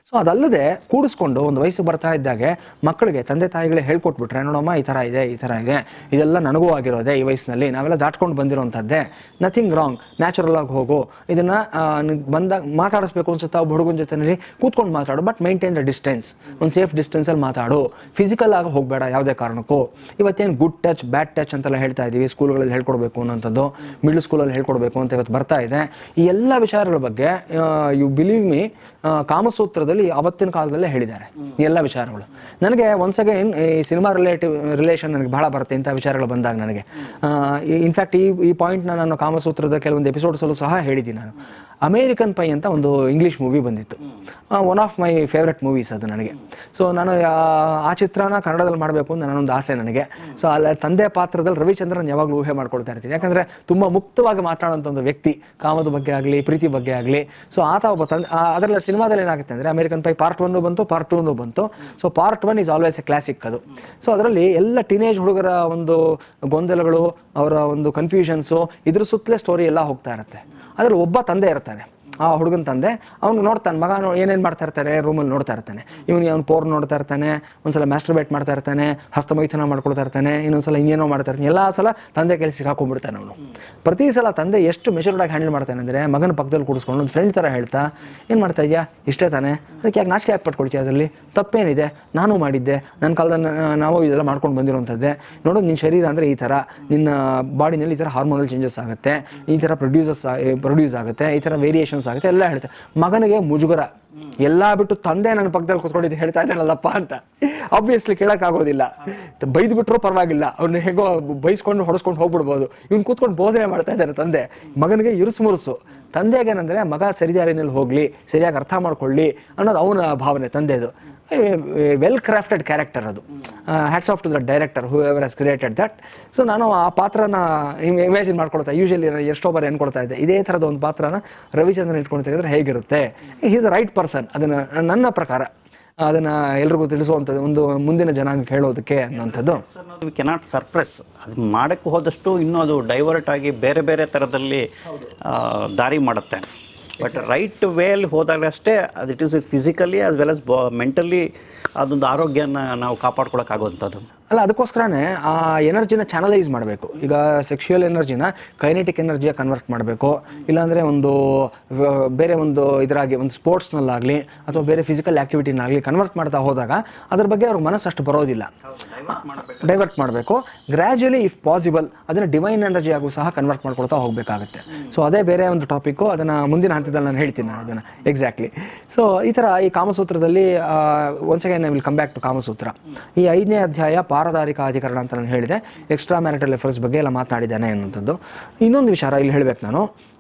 so ಅದಲ್ಲದೆ ಕೂಡಿಸ್ಕೊಂಡು ಒಂದು ವಯಸ್ಸಿಗೆ ಬರ್ತಾ ಇದ್ದಾಗೆ ಮಕ್ಕಳಿಗೆ ತಂದೆ ತಾಯಿಗಳೇ ಹೇಳ್ಕೊಟ್ಬಿಟ್ರೆ ನೋಡಮ್ಮ ಈ ಥರ ಇದೆ ಈ ಥರ ಇದೆ ಇದೆಲ್ಲ ನನಗೂ ಆಗಿರೋದೆ ಈ ವಯಸ್ಸಿನಲ್ಲಿ ನಾವೆಲ್ಲ ದಾಟ್ಕೊಂಡು ಬಂದಿರೋಂಥದ್ದೇ ನಥಿಂಗ್ ರಾಂಗ್ ನ್ಯಾಚುರಲ್ ಆಗಿ ಹೋಗು ಇದನ್ನ ಆ, ನಿನ್ಗ್ ಬಂದಾಗ ಮಾತಾಡಿಸ್ಬೇಕು ಅನ್ಸುತ್ತಾ ಒಬ್ಬ ಹುಡುಗನ ಜೊತೆನಲ್ಲಿ ಕೂತ್ಕೊಂಡು ಮಾತಾಡು ಬಟ್ ಮೈಂಟೈನ್ ದ ಡಿಸ್ಟೆನ್ಸ್ ಒಂದು ಸೇಫ್ ಡಿಸ್ಟೆನ್ಸಲ್ಲಿ ಮಾತಾಡು ಫಿಸಿಕಲ್ ಆಗಿ ಹೋಗಬೇಡ ಯಾವುದೇ ಕಾರಣಕ್ಕೂ ಇವತ್ತೇನು ಗುಡ್ ಟಚ್ ಬ್ಯಾಡ್ ಟಚ್ ಅಂತೆಲ್ಲ ಹೇಳ್ತಾ ಇದ್ದೀವಿ ಸ್ಕೂಲ್ಗಳಲ್ಲಿ ಹೇಳ್ಕೊಡ್ಬೇಕು ಅನ್ನೋಂಥದ್ದು ಮಿಡ್ಲ್ ಸ್ಕೂಲಲ್ಲಿ ಹೇಳ್ಕೊಡ್ಬೇಕು ಅಂತ ಇವತ್ತು ಬರ್ತಾ ಇದೆ ಈ ಎಲ್ಲ ವಿಚಾರಗಳ ಬಗ್ಗೆ ಯು ಬಿಲೀವ್ ಮಿ ಕಾಮಸೂತ್ರದಲ್ಲಿ ಅವತ್ತಿನ ಕಾಲದಲ್ಲೇ ಹೇಳಿದ್ದಾರೆ ಈ ಎಲ್ಲ ವಿಚಾರಗಳು ನನಗೆ ಒನ್ಸ್ ಅಗೇನ್ ಈ ಸಿನಿಮಾ ರಿಲೇಟಿವ್ ರಿಲೇಷನ್ ನನಗೆ ಬಹಳ ಬರುತ್ತೆ ಇಂಥ ವಿಚಾರಗಳು ಬಂದಾಗ ನನಗೆ ಇನ್ಫ್ಯಾಕ್ಟ್ ಈ ಈ ಪಾಯಿಂಟ್ನ ನಾನು ಕಾಮಸೂತ್ರದ ಕೆಲವೊಂದು ಎಪಿಸೋಡ್ಸಲ್ಲೂ ಸಹ ಹೇಳಿದ್ದೀನಿ ನಾನು ಅಮೇರಿಕನ್ ಪೈ ಅಂತ ಒಂದು ಇಂಗ್ಲೀಷ್ ಮೂವಿ ಬಂದಿತ್ತು one of my favourite movies ಅದು ನನಗೆ ಸೊ ನಾನು ಆ- ಆ ಚಿತ್ರನ ಕನ್ನಡದಲ್ಲಿ ಮಾಡಬೇಕು ಅಂತ ನನ್ನೊಂದು ಆಸೆ ನನಗೆ ಸೊ ಅಲ್ಲಿ ತಂದೆ ಪಾತ್ರದಲ್ಲಿ ರವಿಚಂದ್ರನ್ ಯಾವಾಗಲೂ ಊಹೆ ಮಾಡ್ಕೊಳ್ತಾ ಇರ್ತೀನಿ ಯಾಕಂದ್ರೆ ತುಂಬಾ ಮುಕ್ತವಾಗಿ ಮಾತಾಡುವಂಥ ಒಂದು ವ್ಯಕ್ತಿ ಕಾಮದ ಬಗ್ಗೆ ಆಗಲಿ ಪ್ರೀತಿ ಬಗ್ಗೆ ಆಗಲಿ ಸೊ ಆತ ಒಬ್ಬ ತಂದೆ ಅದರಲ್ಲಿ ಸಿನಿಮಾದಲ್ಲಿ ಏನಾಗುತ್ತೆ ಅಂದ್ರೆ ಅಮೆರಿಕನ್ ಪೈ ಪಾರ್ಟ್ ಒನ್ ಬಂತು ಪಾರ್ಟ್ ಟೂ ಬಂತು so part one is always a classic ಅದು ಸೊ ಅದರಲ್ಲಿ ಎಲ್ಲ ಟೀನೇಜ್ ಹುಡುಗರ ಒಂದು ಗೊಂದಲಗಳು ಅವರ ಒಂದು ಕನ್ಫ್ಯೂಷನ್ಸು ಇದ್ರ ಸುತ್ತಲೇ ಸ್ಟೋರಿ ಎಲ್ಲ ಹೋಗ್ತಾ ಇರುತ್ತೆ ಅದ್ರಲ್ಲಿ ಒಬ್ಬ ತಂದೆ ಇರ್ತಾನೆ ಆ ಹುಡುಗನ ತಂದೆ ಅವ್ನು ನೋಡ್ತಾನೆ ಮಗ ನೋ ಏನೇನು ಮಾಡ್ತಾ ಇರ್ತಾರೆ ರೂಮಲ್ಲಿ ನೋಡ್ತಾ ಇರ್ತಾನೆ ಇವನು ಅವ್ನು ಪೋರ್ ನೋಡ್ತಾ ಇರ್ತಾನೆ ಒಂದ್ಸಲ ಮಾಸ್ಟರ್ಬೇಟ್ ಮಾಡ್ತಾ ಇರ್ತಾನೆ ಹಸ್ತಮೈಥುನ ಮಾಡ್ಕೊಳ್ತಾ ಇರ್ತಾನೆ ಇನ್ನೊಂದ್ಸಲ ಇನ್ನೇನೋ ಮಾಡ್ತಾ ಇರ್ತಾನೆ ಎಲ್ಲ ಸಲ ತಂದೆ ಕೆಲಸಕ್ಕೆ ಹಾಕೊಂಡ್ಬಿಡ್ತಾನೆ ಅವನು ಪ್ರತಿ ಸಲ ತಂದೆ ಎಷ್ಟು ಮೆಚೂರ್ಡ್ ಆಗಿ ಹ್ಯಾಂಡಲ್ ಮಾಡ್ತಾನೆ ಅಂದರೆ ಮಗನ ಪಕ್ಕದಲ್ಲಿ ಕೂಡಿಸ್ಕೊಂಡು ಒಂದು ಫ್ರೆಂಡ್ ಥರ ಹೇಳ್ತಾ ಏನು ಮಾಡ್ತಾ ಇದೆಯಾ ಇಷ್ಟೇ ತಾನೆ ಅದಕ್ಕೆ ಯಾಕೆ ನಾಚಿಕೆ ಯಾಕೆ ಪಟ್ಕೊಳ್ತೀಯ ಅದರಲ್ಲಿ ತಪ್ಪೇನಿದೆ ನಾನು ಮಾಡಿದ್ದೆ ನನ್ನ ಕಾಲದಲ್ಲಿ ನಾ- ನಾವು ಇದೆಲ್ಲ ಮಾಡ್ಕೊಂಡು ಬಂದಿರೋಂಥದ್ದೇ ನೋಡು ನಿನ್ನ ಶರೀರ ಅಂದರೆ ಈ ಥರ ನಿನ್ನ ಬಾಡಿನಲ್ಲಿ ಈ ಥರ ಹಾರ್ಮೋನಲ್ ಚೇಂಜಸ್ ಆಗುತ್ತೆ ಈ ಥರ ಪ್ರೊಡ್ಯೂಸಸ್ ಪ್ರೊಡ್ಯೂಸ್ ಆಗುತ್ತೆ ಈ ಥರ ವೇರಿಯೇಷನ್ಸ್ ಆಗುತ್ತೆ ಎಲ್ಲ ಹೇಳ್ತಾರೆ ಮಗನಿಗೆ ಮುಜುಗರ ಎಲ್ಲ ಬಿಟ್ಟು ತಂದೆ ನನ್ನ ಪಕ್ಕದಲ್ಲಿ ಕೂತ್ಕೊಂಡಿದ್ದು ಹೇಳ್ತಾ ಇದ್ದಾನಲ್ಲಪ್ಪ ಅಂತ ಆಬ್ವಿಯಸ್ಲಿ ಕೇಳೋಕ್ಕಾಗೋದಿಲ್ಲ ಬೈದು ಬಿಟ್ರೂ ಪರವಾಗಿಲ್ಲ ಅವ್ನ ಹೇಗೋ ಬೈಸ್ಕೊಂಡು ಹೊಡೆಸ್ಕೊಂಡು ಹೋಗ್ಬಿಡ್ಬೋದು ಇವ್ನು ಕೂತ್ಕೊಂಡು ಬೋಧನೆ ಮಾಡ್ತಾ ಇದ್ದಾನೆ ತಂದೆ ಮಗನಿಗೆ ಇರುಸು ಮುರುಸು ತಂದೆಗೆ ಏನಂದ್ರೆ ಮಗ ಸರಿದಾರಿನಲ್ಲಿ ಹೋಗ್ಲಿ ಸರಿಯಾಗಿ ಅರ್ಥ ಮಾಡ್ಕೊಳ್ಳಿ ಅನ್ನೋದು ಅವನ ಭಾವನೆ ತಂದೆದು ವೆಲ್ ಕ್ರಾಫ್ಟೆಡ್ ಕ್ಯಾರೆಕ್ಟರ್ ಅದು hats off to the director whoever has created that so ನಾನು ಆ ಪಾತ್ರನ ಇಮ್ಯಾಜಿನ್ ಮಾಡ್ಕೊಳ್ತಾ ಯೂಶಲಿ ಎಷ್ಟೋ ಬಾರಿ ಅನ್ಕೊಳ್ತಾ ಇದ್ದೆ ಇದೇ ಥರದ ಒಂದು ಪಾತ್ರನ ರವಿಚಂದ್ರನ್ ಇಟ್ಕೊಂಡು ತೆಗೆದ್ರೆ ಹೇಗಿರುತ್ತೆ ಈಸ್ ಅ ರೈಟ್ ಪರ್ಸನ್ ಅದನ್ನ ನನ್ನ ಪ್ರಕಾರ ಅದನ್ನ ಎಲ್ರಿಗೂ ತಿಳಿಸುವಂಥದ್ದು ಒಂದು ಮುಂದಿನ ಜನಾಂಗಕ್ಕೆ ಹೇಳೋದಕ್ಕೆ ಅನ್ನೋಂಥದ್ದು ವಿ ಕೆನಾಟ್ ಸರ್ಪ್ರೆಸ್ ಅದು ಮಾಡೋಕ್ಕೆ ಹೋದಷ್ಟು ಇನ್ನೂ ಅದು ಡೈವರ್ಟ್ ಆಗಿ ಬೇರೆ ಬೇರೆ ಥರದಲ್ಲಿ ಆ, ದಾರಿ ಮಾಡುತ್ತೆ ಬಟ್ ರೈಟ್ ವೇಲ್ ಹೋದಾಗ ಅಷ್ಟೇ ಅದು it is physically as well as mentally ಅದೊಂದು ಆರೋಗ್ಯನ ನಾವು ಕಾಪಾಡ್ಕೊಳಕ್ಕಾಗುವಂಥದ್ದು ಅಲ್ಲ ಅದಕ್ಕೋಸ್ಕರನೇ ಆ ಎನರ್ಜಿನ ಚಾನಲೈಸ್ ಮಾಡಬೇಕು ಈಗ ಸೆಕ್ಷುಯಲ್ ಎನರ್ಜಿನ ಕೈನೆಟಿಕ್ ಎನರ್ಜಿಯ ಕನ್ವರ್ಟ್ ಮಾಡಬೇಕು ಇಲ್ಲಾಂದರೆ ಒಂದು ವ- ಬೇರೆ ಒಂದು ಇದರಾಗಿ ಒಂದು ಸ್ಪೋರ್ಟ್ಸ್ನಲ್ಲಾಗಲಿ ಅಥವಾ ಬೇರೆ ಫಿಸಿಕಲ್ ಆ್ಯಕ್ಟಿವಿಟಿನಾಗಲಿ ಕನ್ವರ್ಟ್ ಮಾಡ್ತಾ ಹೋದಾಗ ಅದ್ರ ಬಗ್ಗೆ ಅವ್ರ ಮನಸ್ಸು ಅಷ್ಟು ಬರೋದಿಲ್ಲ ಡೈವರ್ಟ್ ಮಾಡಬೇಕು ಗ್ರ್ಯಾಜುಯಲಿ ಇಫ್ ಪಾಸಿಬಲ್ ಅದನ್ನು ಡಿವೈನ್ ಎನರ್ಜಿ ಆಗು ಸಹ ಕನ್ವರ್ಟ್ ಮಾಡ್ಕೊಳ್ತಾ ಹೋಗಬೇಕಾಗುತ್ತೆ ಸೊ ಅದೇ ಬೇರೆ ಒಂದು ಟಾಪಿಕ್ಕು ಅದನ್ನು ಮುಂದಿನ ಹಂತದಲ್ಲಿ ನಾನು ಹೇಳ್ತೀನಿ ನಾನು ಅದನ್ನು ಎಕ್ಸಾಕ್ಟ್ಲಿ ಸೊ ಈ ಥರ ಈ ಕಾಮಸೂತ್ರದಲ್ಲಿ once again I will come back to Kamasutra ಈ ಐದನೇ ಅಧ್ಯಾಯ ಪಾರದಾರಿಕ ಅಧಿಕರಣ ಅಂತ ನಾನು ಹೇಳಿದೆ ಎಕ್ಸ್ಟ್ರಾ ಮ್ಯಾರಿಟಲ್ ಎಫರ್ಸ್ ಬಗ್ಗೆ ಎಲ್ಲ ಮಾತನಾಡಿದ್ದಾನೆ ಅನ್ನೋಂಥದ್ದು ಇನ್ನೊಂದು ವಿಚಾರ ಇಲ್ಲಿ ಹೇಳ್ಬೇಕು ನಾನು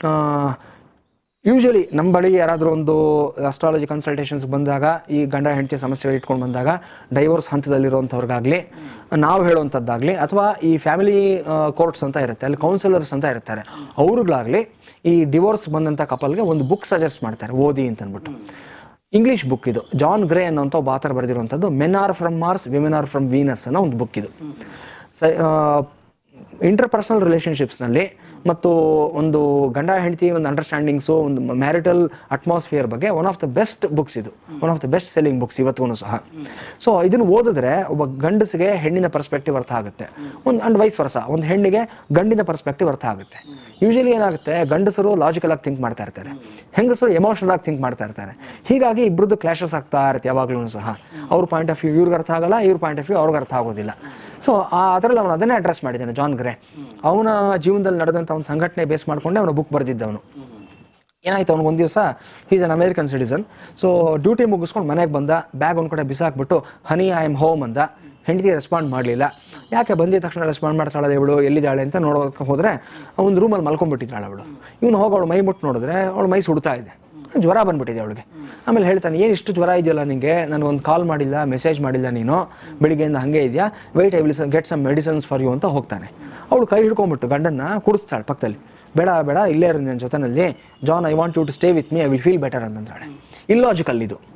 ಯೂಶಲಿ ನಮ್ಮ ಬಳಿ ಯಾರಾದರೂ ಒಂದು ಅಸ್ಟ್ರಾಲಜಿ ಕನ್ಸಲ್ಟೇಷನ್ಸ್ ಬಂದಾಗ ಈ ಗಂಡ ಹೆಂಡತಿ ಸಮಸ್ಯೆಗಳು ಇಟ್ಕೊಂಡು ಬಂದಾಗ ಡೈವೋರ್ಸ್ ಹಂತದಲ್ಲಿರುವಂಥವ್ರಿಗಾಗಲಿ ನಾವು ಹೇಳುವಂಥದ್ದಾಗಲಿ ಅಥವಾ ಈ ಫ್ಯಾಮಿಲಿ ಕೋರ್ಟ್ಸ್ ಅಂತ ಇರುತ್ತೆ ಅಲ್ಲಿ ಕೌನ್ಸಿಲರ್ಸ್ ಅಂತ ಇರ್ತಾರೆ ಅವ್ರಿಗಾಗಲಿ ಈ ಡಿವೋರ್ಸ್ ಬಂದಂಥ ಕಪಲ್ಗೆ ಒಂದು ಬುಕ್ ಸಜೆಸ್ಟ್ ಮಾಡ್ತಾರೆ ಓದಿ ಅಂತ ಅಂದ್ಬಿಟ್ಟು ಇಂಗ್ಲಿಷ್ ಬುಕ್ ಇದು ಜಾನ್ ಗ್ರೇ ಅನ್ನೋಂಥ ಒಬ್ಬ ಆಥರ್ ಬರೆದಿರುವಂಥದ್ದು men are from Mars women are from Venus ಅನ್ನೋ ಒಂದು ಬುಕ್ ಇದು ಸ ಇಂಟರ್ಪರ್ಸನಲ್ ರಿಲೇಷನ್ಶಿಪ್ಸ್ನಲ್ಲಿ ಮತ್ತು ಒಂದು ಗಂಡ ಹೆಂಡತಿ ಒಂದು ಅಂಡರ್ಸ್ಟ್ಯಾಂಡಿಂಗ್ಸು ಒಂದು ಮ್ಯಾರಿಟಲ್ ಅಟ್ಮಾಸ್ಫಿಯರ್ ಬಗ್ಗೆ one of the best books ಇದು one of the best selling books ಇವತ್ತಿಗೂ ಸಹ ಸೊ ಇದನ್ನು ಓದಿದ್ರೆ ಒಬ್ಬ ಗಂಡಸಿಗೆ ಹೆಣ್ಣಿನ ಪರ್ಸ್ಪೆಕ್ಟಿವ್ ಅರ್ಥ ಆಗುತ್ತೆ ಒಂದು ಅಂಡ್ ವೈಸ್ ವರ್ಸ ಒಂದು ಹೆಣ್ಣಿಗೆ ಗಂಡಿನ ಪರ್ಸ್ಪೆಕ್ಟಿವ್ ಅರ್ಥ ಆಗುತ್ತೆ ಯೂಶಲಿ ಏನಾಗುತ್ತೆ ಗಂಡಸರು ಲಾಜಿಕಲ್ ಆಗಿ ಥಿಂಕ್ ಮಾಡ್ತಾ ಇರ್ತಾರೆ ಹೆಂಗಸರು ಎಮೋಷನಲ್ ಆಗಿ ಥಿಂಕ್ ಮಾಡ್ತಾ ಇರ್ತಾರೆ ಹೀಗಾಗಿ ಇಬ್ಬರದ್ದು ಕ್ಲಾಶಸ್ ಆಗ್ತಾ ಇರುತ್ತೆ ಯಾವಾಗಲೂ ಸಹ ಅವ್ರ ಪಾಯಿಂಟ್ ಆಫ್ ವ್ಯೂ ಇವ್ರಿಗೆ ಅರ್ಥ ಆಗಲ್ಲ ಇವ್ರ ಪಾಯಿಂಟ್ ಆಫ್ ವ್ಯೂ ಅವ್ರಿಗೆ ಅರ್ಥ ಆಗೋದಿಲ್ಲ ಸೊ ಅದರಲ್ಲಿ ಅವನು ಅದನ್ನೇ ಅಡ್ರೆಸ್ ಮಾಡಿದ್ದಾನೆ ಜಾನ್ ಗ್ರೇ ಅವನ ಜೀವನದಲ್ಲಿ ನಡೆದಂಥ ಒಂದು ಸಂಘಟನೆ ಬೇಸ್ ಮಾಡ್ಕೊಂಡೆ ಅವನು ಬುಕ್ ಬರೆದಿದ್ದವನು ಏನಾಯ್ತು ಅವ್ನಿಗೆ ಒಂದು ದಿವಸ is an American citizen so duty ಮುಗಿಸ್ಕೊಂಡು ಮನೆಗೆ ಬಂದ ಬ್ಯಾಗ್ ಒಂದು ಕಡೆ ಬಿಸಾಕ್ಬಿಟ್ಟು ಹನಿ ಐ ಆಮ್ ಹೋಮ್ ಅಂದ ಹೆಂಡತಿ ರೆಸ್ಪಾಂಡ್ ಮಾಡಲಿಲ್ಲ ಯಾಕೆ ಬಂದಿದ ತಕ್ಷಣ ರೆಸ್ಪಾಂಡ್ ಮಾಡ್ತಾಳೆ ಇವಳು ಎಲ್ಲಿದ್ದಾಳೆ ಅಂತ ನೋಡೋಕೆ ಹೋದರೆ ಒಂದು ರೂಮಲ್ಲಿ ಮಲ್ಕೊಂಡ್ಬಿಟ್ಟಿದ್ದಾಳೆ ಅವಳು ಇವನು ಹೋಗಿ ಅವಳು ಮೈ ಮುಟ್ಟು ನೋಡಿದ್ರೆ ಅವಳು ಮೈ ಸುಡ್ತಾ ಇದೆ ಜ್ವರ ಬಂದ್ಬಿಟ್ಟಿದೆ ಅವಳಿಗೆ ಆಮೇಲೆ ಹೇಳ್ತಾನೆ ಏನು ಇಷ್ಟು ಜ್ವರ ಇದೆಯಲ್ಲ ನಿಮಗೆ ನನಗೊಂದು ಕಾಲ್ ಮಾಡಿಲ್ಲ ಮೆಸೇಜ್ ಮಾಡಿಲ್ಲ ನೀನು ಬೆಳಿಗ್ಗೆಯಿಂದ ಹಾಗೆ ಇದೆಯಾ wait I will get some medicines for you ಅಂತ ಹೋಗ್ತಾನೆ ಅವಳು ಕೈ ಹಿಡ್ಕೊಂಡ್ಬಿಟ್ಟು ಗಂಡನ್ನ ಕುಡಿಸ್ತಾಳೆ ಪಕ್ಕದಲ್ಲಿ ಬೇಡ ಬೇಡ ಇಲ್ಲೇ ಇರು ನನ್ನ ಜೊತೆನಲ್ಲಿ John I want you to stay with me I will feel better ಅಂತಂತಾಳೆ ಇಲ್ಲಾಜಿಕಲ್ ಇದು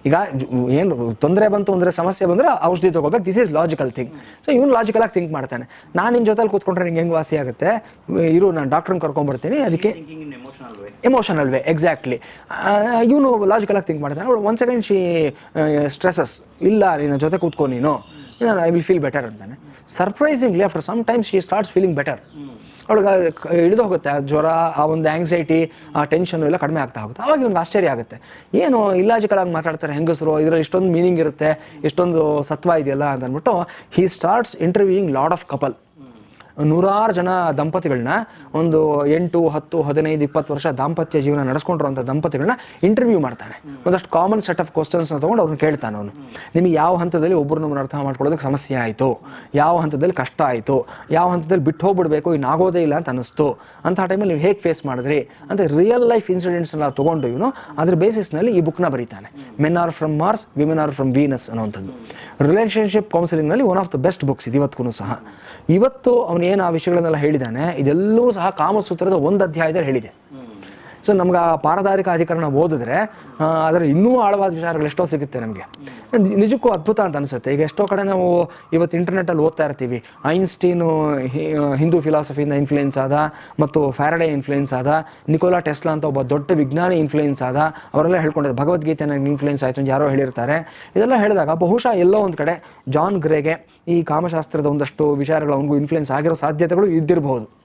ಈಗ ಏನು ತೊಂದರೆ ಬಂತು ಅಂದರೆ ಸಮಸ್ಯೆ ಬಂದರೆ ಔಷಧಿ ತಗೋಬೇಕು this is logical thing so ಇವನು ಲಾಜಿಕಲ್ ಆಗಿ ಥಿಂಕ್ ಮಾಡ್ತಾನೆ ನಾನು ನಿನ್ನ ಜೊತೆಲಿ ಕೂತ್ಕೊಂಡ್ರೆ ನಿಂಗೆ ಹೆಂಗೆ ವಾಸಿ ಆಗುತ್ತೆ ಇರು ನಾನು ಡಾಕ್ಟ್ರನ್ನ ಕರ್ಕೊಂಡ್ಬರ್ತೀನಿ ಅದಕ್ಕೆ ಎಮೋಷನಲ್ ವೇ ಎಕ್ಸಾಕ್ಟ್ಲಿ ಇವನು ಲಾಜಿಕಲ್ ಆಗಿ ಥಿಂಕ್ ಮಾಡ್ತಾನೆ ಒನ್ ಸೆಕೆಂಡ್ ಶಿ ಸ್ಟ್ರೆಸಸ್ ಇಲ್ಲ ನಿನ್ನ ಜೊತೆ ಕೂತ್ಕೊ ನೀನು ಐ ವಿಲ್ ಫೀಲ್ ಬೆಟರ್ ಅಂತಾನೆ surprisingly after some times she starts feeling better ಅವಳಿಗೆ ಹಿಡಿದು ಹೋಗುತ್ತೆ ಆ ಜ್ವರ ಆ ಒಂದು ಆಂಗ್ಸೈಟಿ ಆ ಟೆನ್ಷನ್ ಎಲ್ಲ ಕಡಿಮೆ ಆಗ್ತಾ ಹೋಗುತ್ತೆ ಅವಾಗ ಇವ್ನಿಗೆ ಆಶ್ಚರ್ಯ ಆಗುತ್ತೆ ಏನು ಇಲ್ಲಾಜಿಕಲ್ ಆಗಿ ಮಾತಾಡ್ತಾರೆ ಹೆಂಗಸರು ಇದರಲ್ಲಿ ಇಷ್ಟೊಂದು ಮೀನಿಂಗ್ ಇರುತ್ತೆ ಇಷ್ಟೊಂದು ಸತ್ವ ಇದೆಯಲ್ಲ ಅಂತ ಅಂದ್ಬಿಟ್ಟು he starts interviewing lot of couple ನೂರಾರು ಜನ ದಂಪತಿಗಳನ್ನ ಒಂದು ಎಂಟು ಹತ್ತು ಹದಿನೈದು ಇಪ್ಪತ್ತು ವರ್ಷ ದಾಂಪತ್ಯ ಜೀವನ ನಡೆಸ್ಕೊಂಡಿರುವಂಥ ದಂಪತಿಗಳನ್ನ ಇಂಟರ್ವ್ಯೂ ಮಾಡ್ತಾನೆ ಒಂದಷ್ಟು ಕಾಮನ್ ಸೆಟ್ ಆಫ್ ಕ್ವಶನ್ಸ್ನ ತೊಗೊಂಡು ಅವ್ರನ್ನ ಕೇಳ್ತಾನೆ ಅವನು ನಿಮಗೆ ಯಾವ ಹಂತದಲ್ಲಿ ಒಬ್ಬರನ್ನ ಅರ್ಥ ಮಾಡ್ಕೊಳ್ಳೋದಕ್ಕೆ ಸಮಸ್ಯೆ ಆಯಿತು ಯಾವ ಹಂತದಲ್ಲಿ ಕಷ್ಟ ಆಯಿತು ಯಾವ ಹಂತದಲ್ಲಿ ಬಿಟ್ಟು ಹೋಗ್ಬಿಡ್ಬೇಕು ಇನ್ನು ಆಗೋದೇ ಇಲ್ಲ ಅಂತ ಅನಿಸ್ತು ಅಂಥ ಟೈಮಲ್ಲಿ ನೀವು ಹೇಗೆ ಫೇಸ್ ಮಾಡಿದ್ರಿ ಅಂತ ರಿಯಲ್ ಲೈಫ್ ಇನ್ಸಿಡೆಂಟ್ಸ್ನ ತೊಗೊಂಡು ಇವನು ಅದ್ರ ಬೇಸಿಸ್ನಲ್ಲಿ ಈ ಬುಕ್ನ ಬರೀತಾನೆ men are from Mars women are from Venus ಅನ್ನೋವಂಥದ್ದು ರಿಲೇಷನ್ಶಿಪ್ ಕೌನ್ಸಿಲಿಂಗ್ನಲ್ಲಿ one of the best books ಇದು ಇವತ್ತಿಗೂ ಸಹ ಇವತ್ತು ಅವನು ಏನು ಆ ವಿಷಯಗಳನ್ನೆಲ್ಲ ಹೇಳಿದ್ದಾನೆ ಇದೆಲ್ಲವೂ ಸಹ ಕಾಮಸೂತ್ರದ ಒಂದು ಅಧ್ಯಾಯದಲ್ಲಿ ಹೇಳಿದೆ ಸೊ ನಮ್ಗೆ ಆ ಪಾರದಾರಿಕ ಅಧಿಕರಣ ಓದಿದ್ರೆ ಆ, ಅದರ ಇನ್ನೂ ಆಳವಾದ ವಿಚಾರಗಳು ಎಷ್ಟೋ ಸಿಗುತ್ತೆ ನಮಗೆ ನಿಜಕ್ಕೂ ಅದ್ಭುತ ಅಂತ ಅನಿಸುತ್ತೆ ಈಗ ಎಷ್ಟೋ ಕಡೆ ನಾವು ಇವತ್ತು ಇಂಟರ್ನೆಟ್ಟಲ್ಲಿ ಓದ್ತಾ ಇರ್ತೀವಿ ಐನ್ಸ್ಟೀನು ಹಿ- ಹಿಂದೂ ಫಿಲಾಸಫಿಯಿಂದ ಇನ್ಫ್ಲೂಯೆನ್ಸ್ ಆದ ಮತ್ತು ಫ್ಯಾರಡೆ ಇನ್ಫ್ಲೂಯೆನ್ಸ್ ಆದ ನಿಕೋಲಾ ಟೆಸ್ಲಾ ಅಂತ ಒಬ್ಬ ದೊಡ್ಡ ವಿಜ್ಞಾನಿ ಇನ್ಫ್ಲೂಯೆನ್ಸ್ ಆದ ಅವರೆಲ್ಲ ಹೇಳ್ಕೊಂಡಿದ್ದಾರೆ ಭಗವದ್ಗೀತೆ ನನಗೆ ಇನ್ಫ್ಲೂಯೆನ್ಸ್ ಆಯಿತು ಅಂತ ಯಾರೋ ಹೇಳಿರ್ತಾರೆ ಇದೆಲ್ಲ ಹೇಳಿದಾಗ ಬಹುಶಃ ಎಲ್ಲೋ ಒಂದು ಕಡೆ ಜಾನ್ ಗ್ರೇಗೆ ಈ ಕಾಮಶಾಸ್ತ್ರದ ಒಂದಷ್ಟು ವಿಚಾರಗಳು ಅವನಿಗೂ ಇನ್ಫ್ಲೂಯೆನ್ಸ್ ಆಗಿರೋ ಸಾಧ್ಯತೆಗಳು ಇದ್ದಿರಬಹುದು